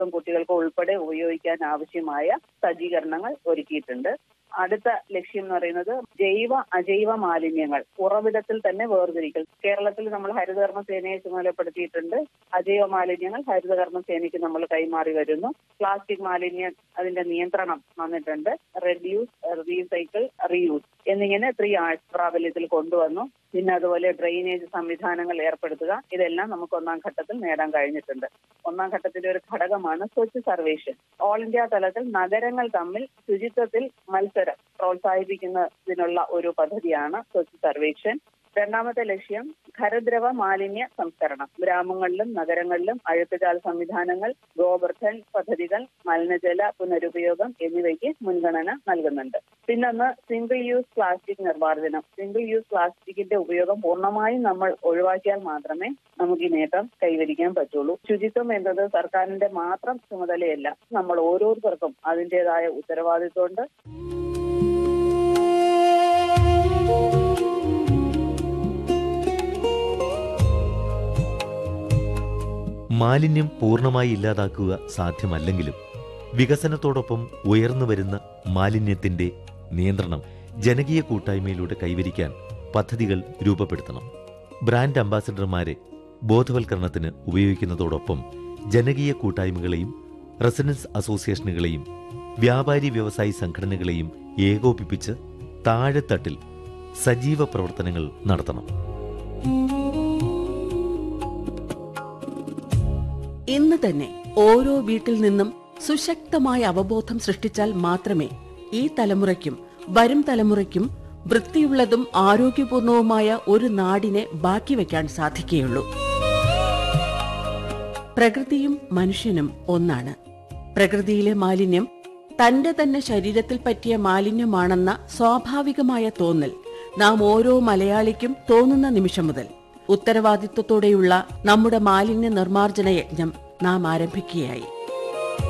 സ്ത്രീകൾക്കും കുട്ടികൾക്കും ഉൾപ്പെടെ ഉപയോഗിക്കാൻ ആവശ്യമായ സജ്ജീകരണങ്ങൾ ഒരുക്കിയിട്ടുണ്ട് അടുത്ത ലക്ഷ്യം എന്ന് പറയുന്നത് ജൈവ അജൈവ മാലിന്യങ്ങൾ ഉറവിടത്തിൽ തന്നെ വേർതിരിക്കൽ കേരളത്തിൽ നമ്മൾ ഹരിതകർമ്മ സേനയെ ചുമതലപ്പെടുത്തിയിട്ടുണ്ട് അജൈവ മാലിന്യങ്ങൾ ഹരിതകർമ്മ സേനയ്ക്ക് നമ്മൾ കൈമാറി വരുന്നു പ്ലാസ്റ്റിക് മാലിന്യം അതിന്റെ നിയന്ത്രണം വന്നിട്ടുണ്ട് റെഡ്യൂസ് റീസൈക്കിൾ റീയൂസ് എന്നിങ്ങനെ ത്രീ ആർട്സ് പ്രാബല്യത്തിൽ കൊണ്ടുവന്നു പിന്നെ അതുപോലെ ഡ്രെയിനേജ് സംവിധാനങ്ങൾ ഏർപ്പെടുത്തുക ഇതെല്ലാം നമുക്ക് ഒന്നാം ഘട്ടത്തിൽ നേടാൻ കഴിഞ്ഞിട്ടുണ്ട് ഒന്നാം ഘട്ടത്തിലെ ഒരു ഘടകമാണ് സ്വച്ഛ് സർവേഷൻ ഓൾ ഇന്ത്യ തലത്തിൽ നഗരങ്ങൾ തമ്മിൽ ശുചിത്വത്തിൽ മത്സരം പ്രോത്സാഹിപ്പിക്കുന്നതിനുള്ള ഒരു പദ്ധതിയാണ് സ്വച്ഛ് സർവേഷൻ രണ്ടാമത്തെ ലക്ഷ്യം ഖരദ്രവ മാലിന്യ സംസ്കരണം ഗ്രാമങ്ങളിലും നഗരങ്ങളിലും അഴുക്കുചാൽ സംവിധാനങ്ങൾ ഗോബർധൻ പദ്ധതികൾ മലിനജല പുനരുപയോഗം എന്നിവയ്ക്ക് മുൻഗണന നൽകുന്നുണ്ട് പിന്നൊന്ന് സിംഗിൾ യൂസ് പ്ലാസ്റ്റിക് നിർമ്മാർജ്ജനം സിംഗിൾ യൂസ് പ്ലാസ്റ്റിക്കിന്റെ ഉപയോഗം പൂർണ്ണമായും നമ്മൾ ഒഴിവാക്കിയാൽ മാത്രമേ നമുക്ക് ഈ നേട്ടം കൈവരിക്കാൻ പറ്റുള്ളൂ ശുചിത്വം എന്നത് സർക്കാരിന്റെ മാത്രം ചുമതലയല്ല നമ്മൾ ഓരോരുത്തർക്കും അതിൻ്റെതായ ഉത്തരവാദിത്വമുണ്ട് മാലിന്യം പൂർണ്ണമായി ഇല്ലാതാക്കുക സാധ്യമല്ലെങ്കിലും വികസനത്തോടൊപ്പം ഉയർന്നു വരുന്ന മാലിന്യത്തിന്റെ നിയന്ത്രണം ജനകീയ കൂട്ടായ്മയിലൂടെ കൈവരിക്കാൻ പദ്ധതികൾ രൂപപ്പെടുത്തണം ബ്രാൻഡ് അംബാസഡർമാരെ ബോധവൽക്കരണത്തിന് ഉപയോഗിക്കുന്നതോടൊപ്പം ജനകീയ കൂട്ടായ്മകളെയും റെസിഡൻസ് അസോസിയേഷനുകളെയും വ്യാപാരി വ്യവസായി സംഘടനകളെയും ഏകോപിപ്പിച്ച് താഴെത്തട്ടിൽ സജീവ പ്രവർത്തനങ്ങൾ നടത്തണം ഇന്ന് തന്നെ ഓരോ വീട്ടിൽ നിന്നും സുശക്തമായ അവബോധം സൃഷ്ടിച്ചാൽ മാത്രമേ ഈ തലമുറയ്ക്കും വരും തലമുറയ്ക്കും വൃത്തിയുള്ളതും ആരോഗ്യപൂർണവുമായ ഒരു നാടിനെ ബാക്കി വെക്കാൻ സാധിക്കുകയുള്ളൂ പ്രകൃതിയും മനുഷ്യനും ഒന്നാണ് പ്രകൃതിയിലെ മാലിന്യം തന്റെ തന്നെ ശരീരത്തിൽ പറ്റിയ മാലിന്യമാണെന്ന സ്വാഭാവികമായ തോന്നൽ നാം ഓരോ മലയാളിക്കും തോന്നുന്ന നിമിഷം മുതൽ ഉത്തരവാദിത്വത്തോടെയുള്ള നമ്മുടെ മാലിന്യ നിർമ്മാർജ്ജന യജ്ഞം നാം ആരംഭിക്കുകയായി